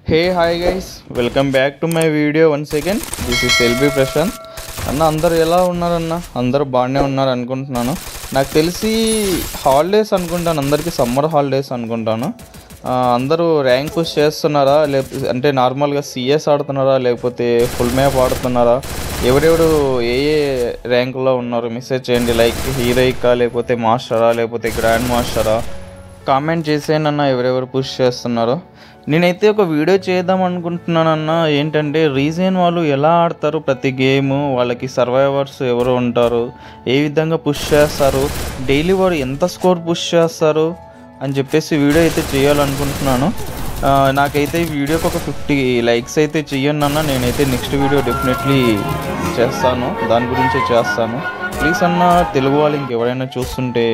hey hi guys welcome back to my video one second this is LB Prashanth అన్న అందరు ఎలా ఉన్నారన్న అందరూ బాగానే ఉన్నారు అనుకుంటున్నాను నాకు తెలిసి హాలిడేస్ అనుకుంటాను అందరికీ సమ్మర్ హాలిడేస్ అనుకుంటాను ఆ, అందరూ ర్యాంక్ పుష్ చేస్తున్నారా లేకపోతే అంటే నార్మల్గా సిఎస్ ఆడుతున్నారా లేకపోతే ఫుల్ మ్యాప్ ఆడుతున్నారా ఎవరెవరు ఏ ఏ ర్యాంకులో ఉన్నారు మెసేజ్ చేయండి లైక్ హీరోయికా లేకపోతే మాస్టరా లేకపోతే గ్రాండ్ మాస్టరా కామెంట్ చేసేయనన్న ఎవరెవరు పుష్ చేస్తున్నారో నేనైతే ఒక వీడియో చేద్దాం అనుకుంటున్నానన్న ఏంటంటే రీజన్ వాళ్ళు ఎలా ఆడతారు ప్రతి గేమ్ వాళ్ళకి సర్వైవర్స్ ఎవరు ఉంటారు ఏ విధంగా పుష్ చేస్తారు డైలీ వాడు ఎంత స్కోర్ పుష్ చేస్తారు అని చెప్పేసి వీడియో అయితే చేయాలనుకుంటున్నాను ఆ, నాకైతే ఈ వీడియోకి ఒక ఫిఫ్టీ లైక్స్ అయితే చెయ్యండి అన్న నేనైతే నెక్స్ట్ వీడియో డెఫినెట్లీ చేస్తాను దాని గురించే చేస్తాను ప్లీజ్ అన్న తెలుగు వాళ్ళు ఇంకెవరైనా చూస్తుంటే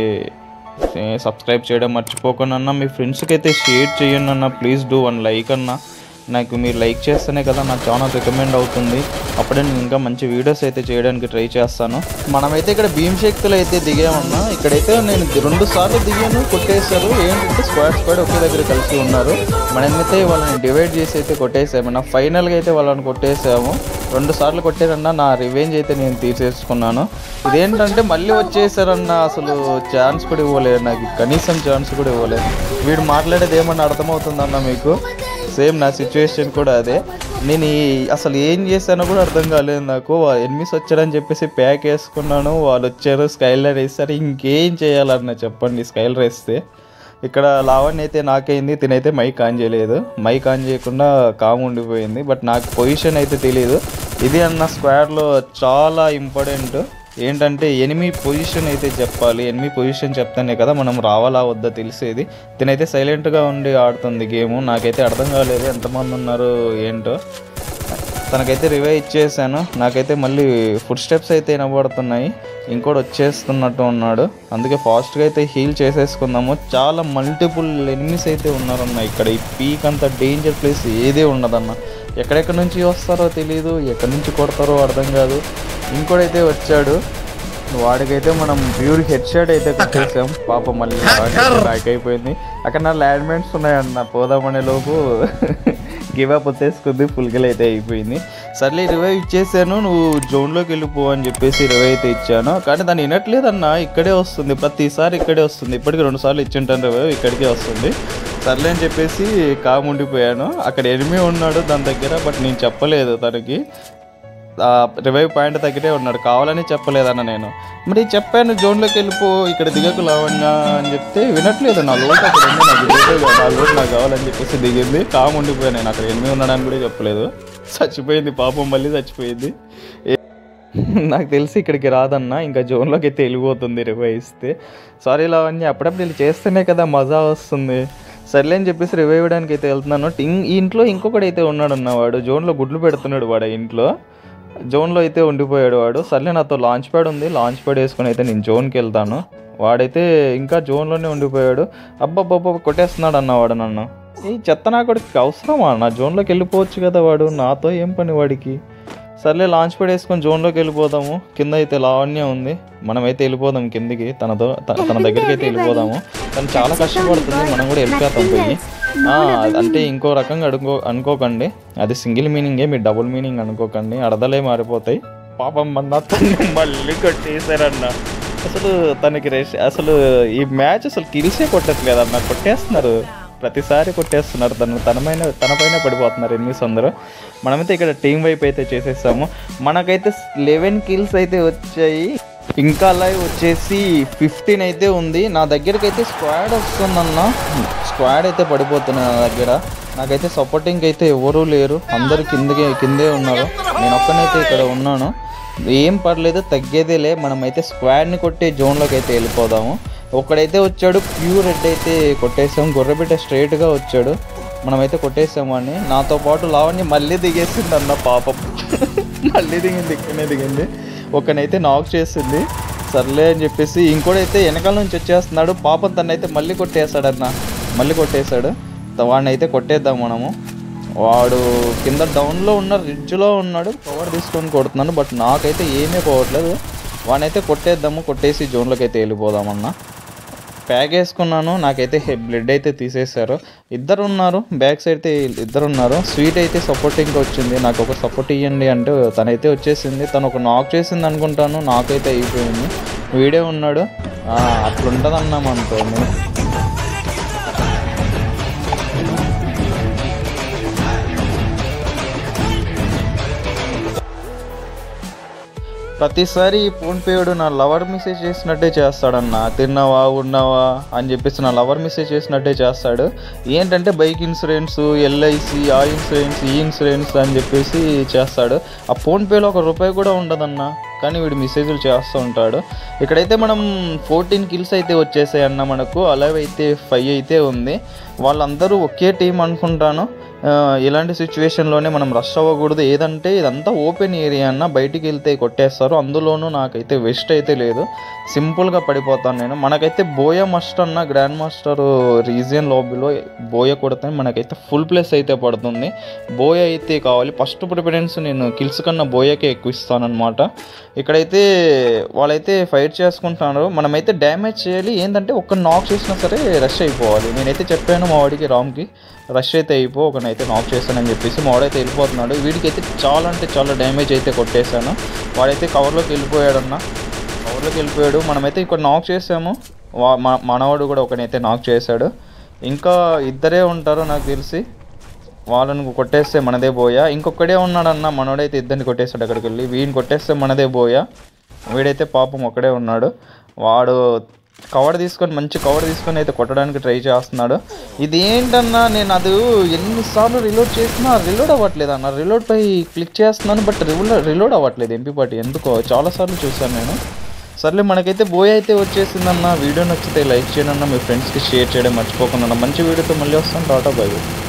సబ్స్క్రైబ్ చేయడం మర్చిపోకుండా అన్న మీ ఫ్రెండ్స్కి అయితే షేర్ చేయండి అన్న ప్లీజ్ డూ వన్ లైక్ అన్న నాకు మీరు లైక్ చేస్తేనే కదా నా ఛానల్ రికమెండ్ అవుతుంది అప్పుడే నేను ఇంకా మంచి వీడియోస్ అయితే చేయడానికి ట్రై చేస్తాను మనమైతే ఇక్కడ భీమశక్తులు అయితే దిగామన్నా ఇక్కడైతే నేను రెండు సార్లు దిగాను కొట్టేశారు ఏంటంటే స్క్వాడ్ స్క్వాడ్ ఒకే దగ్గర కలిసి ఉన్నారు మనమైతే వాళ్ళని డివైడ్ చేసి అయితే కొట్టేసామన్నా ఫైనల్గా అయితే వాళ్ళని కొట్టేసాము రెండు సార్లు కొట్టారన్నా నా రివెంజ్ అయితే నేను తీసేసుకున్నాను ఇదేంటంటే మళ్ళీ వచ్చేసారన్న అసలు ఛాన్స్ కూడా ఇవ్వలేదు నాకు కనీసం ఛాన్స్ కూడా ఇవ్వలేదు వీడు మాట్లాడేది ఏమన్నా అర్థమవుతుందన్న మీకు సేమ్ నా సిచ్యువేషన్ కూడా అదే నేను ఈ అసలు ఏం చేశానో కూడా అర్థం కాలేదు నాకు ఎనిమిస్ వచ్చారని చెప్పేసి ప్యాక్ వేసుకున్నాను వాళ్ళు వచ్చారు స్కైలర్ వేస్తారు ఇంకేం చేయాలన్న చెప్పండి స్కైలర్ వేస్తే ఇక్కడ లావణ్య అయితే నాకైంది తినైతే మైక్ ఆన్ చేయలేదు మైక్ ఆన్ చేయకుండా కామ్ ఉండిపోయింది బట్ నాకు పొజిషన్ అయితే తెలియదు ఇది అన్న స్క్వాడ్లో చాలా ఇంపార్టెంట్ ఏంటంటే ఎనిమి పొజిషన్ అయితే చెప్పాలి ఎనిమి పొజిషన్ చెప్తానే కదా మనం రావాలా వద్దా తెలిసేది తినైతే సైలెంట్గా ఉండి ఆడుతుంది గేమ్ నాకైతే అర్థం కాలేదు ఎంతమంది ఉన్నారు ఏంటో తనకైతే రివై ఇచ్చేసాను నాకైతే మళ్ళీ ఫుడ్ స్టెప్స్ అయితే వినబడుతున్నాయి ఇంకోటి వచ్చేస్తున్నట్టు ఉన్నాడు అందుకే ఫాస్ట్గా అయితే హీల్ చేసేసుకుందాము చాలా మల్టిపుల్ ఎనిమిస్ అయితే ఉన్నారన్న ఇక్కడ ఈ పీక్ అంత డేంజర్ ప్లేస్ ఏదే ఉండదన్న ఎక్కడెక్కడి నుంచి వస్తారో తెలియదు ఎక్కడి నుంచి కొడతారో అర్థం కాదు ఇంకోటైతే వచ్చాడు వాడికైతే మనం ప్యూర్ హెడ్ షాట్ అయితే కొట్టేసాం పాప మళ్ళీ బ్యాక్ అయిపోయింది అక్కడ నా ల్యాండ్మెంట్స్ ఉన్నాయన్న పోదామనే లోపు గివ్ అప్ వచ్చేసుకుంది ఫుల్ గిల్ అయితే అయిపోయింది సర్లే రివైవ్ ఇచ్చేసాను నువ్వు జోన్లోకి వెళ్ళిపో అని చెప్పేసి రివైవ్ అయితే ఇచ్చాను కానీ దాన్ని వినట్లేదన్న ఇక్కడే వస్తుంది ప్రతిసారి ఇక్కడే వస్తుంది ఇప్పటికి రెండు సార్లు ఇచ్చింటాను రివైవ్ ఇక్కడికే వస్తుంది సర్లే అని చెప్పేసి కామ్ ఉండిపోయాను అక్కడ ఎనిమి ఉన్నాడు దాని దగ్గర బట్ నేను చెప్పలేదు తనకి ఆ రివైవ్ పాయింట్ తగ్గితే ఉన్నాడు కావాలని చెప్పలేదన్న నేను మరి చెప్పాను జోన్లోకి వెళ్ళిపో ఇక్కడ దిగకు లావణ్య అని చెప్తే వినట్లేదు నా లోటు అక్కడ ఉంది నాకు దిగలేదు నా లోటు నాకు కావాలని చెప్పేసి దిగింది కామ్ ఉండిపోయాను నేను అక్కడ ఎనిమిది ఉన్నాడని కూడా చెప్పలేదు చచ్చిపోయింది పాపం మళ్ళీ చచ్చిపోయింది ఏ- నాకు తెలిసి ఇక్కడికి రాదన్న ఇంకా జోన్లోకి అయితే వెళ్ళిపోతుంది రివైవ్ ఇస్తే సారీ లావణ్య అప్పుడప్పుడు వీళ్ళు చేస్తేనే కదా మజా వస్తుంది సర్లే అని చెప్పేసి రివైవ్ ఇవ్వడానికి అయితే వెళ్తున్నాను ఇం- ఈ ఇంట్లో ఇంకొకటి అయితే ఉన్నాడు అన్నవాడు జోన్లో గుడ్లు పెడుతున్నాడు వాడు ఆ ఇంట్లో జోన్లో అయితే ఉండిపోయాడు వాడు సర్లే నాతో లాంచ్ ప్యాడ్ ఉంది లాంచ్ ప్యాడ్ వేసుకొని అయితే నేను జోన్కి వెళ్తాను వాడైతే ఇంకా జోన్లోనే ఉండిపోయాడు అబ్బబ్బబ్బ కొట్టేస్తున్నాడు అన్నవాడు నన్ను ఈ చెత్త నా కొడుకు అవసరమా నా జోన్లోకి వెళ్ళిపోవచ్చు కదా వాడు నాతో ఏం పని వాడికి సర్లే లాంచ్ ప్యాడ్ వేసుకొని జోన్లోకి వెళ్ళిపోదాము కింద అయితే లావణ్య ఉంది మనమైతే వెళ్ళిపోదాం కిందికి తనతో త- తన దగ్గరికి అయితే వెళ్ళిపోదాము తను చాలా కష్టపడుతుంది మనం కూడా వెళ్ళిపోతాం పోయి ఆ, అంటే ఇంకో రకంగా అనుకో అనుకోకండి అది సింగిల్ మీనింగే మీరు డబుల్ మీనింగ్ అనుకోకండి అర్థలే మారిపోతాయి పాపం మన తను మళ్ళీ కొట్టేశారన్న అసలు తనకి రెస్ అసలు ఈ మ్యాచ్ అసలు కిల్సే కొట్టట్లేదు అన్న కొట్టేస్తున్నారు ప్రతిసారి కొట్టేస్తున్నారు తను తన పైన తన పైన పడిపోతున్నారు ఎనిమిస్ అందరూ మనమైతే ఇక్కడ టీం వైపు అయితే చేసేసాము మనకైతే లెవెన్ కిల్స్ అయితే వచ్చాయి ఇంకా లైవ్ వచ్చేసి ఫిఫ్టీన్ అయితే ఉంది నా దగ్గరికి అయితే స్క్వాడ్ వస్తుందన్న స్క్వాడ్ అయితే పడిపోతుంది నా దగ్గర నాకైతే సపోర్టింగ్ అయితే ఎవరూ లేరు అందరు కిందకి కిందే ఉన్నారు నేను ఒక్కనైతే ఇక్కడ ఉన్నాను ఏం పర్లేదు తగ్గేదేలే మనమైతే స్క్వాడ్ని కొట్టే జోన్లోకి అయితే వెళ్ళిపోదాము ఒక్కడైతే వచ్చాడు ప్యూర్ రెడ్ అయితే కొట్టేసాం గొర్రెబిడ్డ స్ట్రైట్గా వచ్చాడు మనమైతే కొట్టేసాము అని నాతో పాటు లావణ్య మళ్ళీ దిగేసింది అన్న పాపం మళ్ళీ దిగింది ఇక్కడనే దిగింది ఒకనైతే నాక్ చేసింది సర్లే అని చెప్పేసి ఇంకోడైతే వెనకాల నుంచి వచ్చేస్తున్నాడు పాపం తనైతే మళ్ళీ కొట్టేశాడన్న మళ్ళీ కొట్టేశాడు వాడిని అయితే కొట్టేద్దాం మనము వాడు కింద డౌన్లో ఉన్న రిడ్జ్లో ఉన్నాడు పవర్ తీసుకొని కొడుతున్నాను బట్ నాకైతే ఏమీ పోవట్లేదు వాడినైతే కొట్టేద్దాము కొట్టేసి జోన్లోకి అయితే వెళ్ళిపోదామన్నా ప్యాక్ వేసుకున్నాను నాకైతే బ్లడ్ అయితే తీసేశారు ఇద్దరు ఉన్నారు బ్యాక్ సైడ్ అయితే ఇద్దరు ఉన్నారు స్వీట్ అయితే సపోర్టింగ్ వచ్చింది నాకు ఒక సపోర్ట్ ఇవ్వండి అంటే తనైతే వచ్చేసింది తను ఒక నాక్ చేసింది అనుకుంటాను నాకైతే అయిపోయింది వీడే ఉన్నాడు ఆ, అట్లుంటదన్న మనతో ప్రతిసారి ఈ ఫోన్ పేయుడు నా లవర్ మెసేజ్ చేసినట్టే చేస్తాడన్న తిన్నావా ఉన్నావా అని చెప్పేసి నా లవర్ మెసేజ్ చేసినట్టే చేస్తాడు ఏంటంటే బైక్ ఇన్సూరెన్స్ ఎల్ఐసి ఆ ఇన్సూరెన్స్ ఈ ఇన్సూరెన్స్ అని చెప్పేసి చేస్తాడు ఆ ఫోన్ పేలో ఒక రూపాయి కూడా ఉండదన్న కానీ వీడు మెసేజ్లు చేస్తూ ఉంటాడు ఇక్కడైతే మనం ఫోర్టీన్ కిల్స్ అయితే వచ్చేసాయి అన్న మనకు అలాగే అయితే ఫైవ్ అయితే ఉంది వాళ్ళందరూ ఒకే టీం అనుకుంటాను ఆ, ఇలాంటి సిచ్యువేషన్లోనే మనం రష్ అవ్వకూడదు ఏదంటే ఇదంతా ఓపెన్ ఏరియా అన్న బయటికి వెళ్తే కొట్టేస్తారు అందులోనూ నాకైతే వెస్ట్ అయితే లేదు సింపుల్గా పడిపోతాను నేను మనకైతే బోయ మస్ట్ అన్న గ్రాండ్ మాస్టర్ రీజియన్ లాబీలో బోయ కొడితే మనకైతే ఫుల్ ప్లేస్ అయితే పడుతుంది బోయ అయితే కావాలి ఫస్ట్ ప్రిఫరెన్స్ నేను కిల్స్ కన్నా బోయకే ఎక్కువ ఇస్తానన్నమాట ఇక్కడైతే వాళ్ళైతే ఫైట్ చేసుకుంటున్నారు మనమైతే డ్యామేజ్ చేయాలి ఏంటంటే ఒక్క నాక్ చేసినా సరే రష్ అయిపోవాలి నేనైతే చెప్పాను మా వాడికి రామ్కి రష్ అయితే అయిపో ఒకనైతే నాక్ చేస్తానని చెప్పేసి మా వాడైతే వెళ్ళిపోతున్నాడు వీడికి అయితే చాలా అంటే చాలా డ్యామేజ్ అయితే కొట్టేశాను వాడైతే కవర్లోకి వెళ్ళిపోయాడన్న కవర్లోకి వెళ్ళిపోయాడు మనమైతే ఇక్కడ నాక్ చేసాము వా మన- మనవాడు కూడా ఒకనైతే నాక్ చేశాడు ఇంకా ఇద్దరే ఉంటారు నాకు తెలిసి వాళ్ళని కొట్టేస్తే మనదే బోయా ఇంకొకడే ఉన్నాడన్న మనోడైతే ఇద్దరిని కొట్టేస్తాడు అక్కడికి వెళ్ళి వీడిని కొట్టేస్తే మనదే బోయా వీడైతే పాపం ఒక్కడే ఉన్నాడు వాడు కవర్ తీసుకొని మంచి కవర్ తీసుకొని అయితే కొట్టడానికి ట్రై చేస్తున్నాడు ఇది ఏంటన్నా నేను అది ఎన్నిసార్లు రిలోడ్ చేసినా రిలోడ్ అవ్వట్లేదు అన్న రిలోడ్ పై క్లిక్ చేస్తున్నాను బట్ రిలోడ్ రిలోడ్ అవ్వట్లేదు ఎంపీ పార్టీ ఎందుకో చాలాసార్లు చూసాను నేను సర్లే మనకైతే బోయ్ అయితే వచ్చేసిందన్న వీడియో నచ్చితే లైక్ చేయండి అన్న మీ ఫ్రెండ్స్కి షేర్ చేయడం మర్చిపోకుండా మంచి వీడియోతో మళ్ళీ వస్తాను టాటా బై